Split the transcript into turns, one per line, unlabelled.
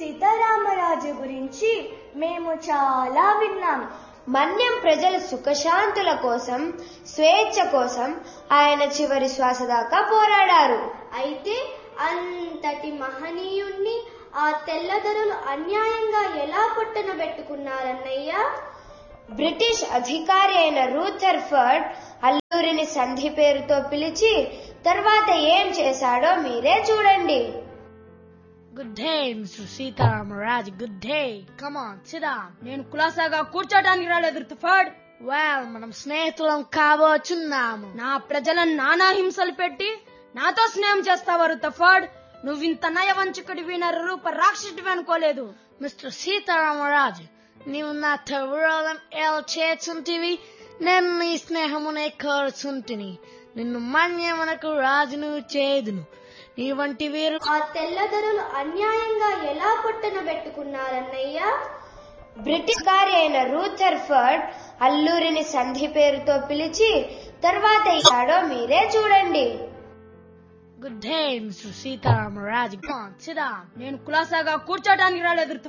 సీతారామరాజు గురించి మేము చాలా విన్నాం
మన్యం ప్రజల సుఖశాంతుల కోసం స్వేచ్ఛ కోసం ఆయన చివరి శ్వాస దాకా పోరాడారు
అయితే అంతటి మహనీయుణ్ణి ఆ తెల్లదొరలు అన్యాయంగా ఎలా పొట్టనబెట్టుకున్నారన్నయ్యా
బ్రిటిష్ అధికారి అయిన రూథర్ఫర్డ్ అల్లూరిని సంధి పేరుతో పిలిచి తర్వాత ఏం చేశాడో మీరే చూడండి
good day mister Sitaramaraj good day come on సిదా నేను కులాసాగా కూర్చోడానికి రాలేదు రుతుఫర్డ్ వెల్ మనం స్నేహితులం కాబోచున్నాము నా ప్రజలను నానా హింసలు పెట్టి నాతో స్నేహం చేస్తావా రుతఫర్డ్ నువ్వింత నయవంచకుడివి రూప రాక్షసుడివి అనుకోలేదు మిస్టర్ సీతారామరాజు నీవు నాతో విరోధం ఎలా చేస్తుంటివి నేను నీ స్నేహమునే కోరుచుంటిని నిన్ను మన్యమునకు రాజును చేదును నీ వంటి వీరు
ఆ తెల్లదొరలు అన్యాయంగా ఎలా పొట్టనబెట్టుకున్నారన్నయ్యా
బ్రిటిష్ అధికారి అయిన రూథర్ఫర్డ్ అల్లూరిని సంధి పేరుతో పిలిచి తర్వాత ఏదో మీరే చూడండి
గుడ్ డే మిస్టర్ సీతారామరాజు సిదా నేను కులాసాగా కూర్చోడానికి రాలేదు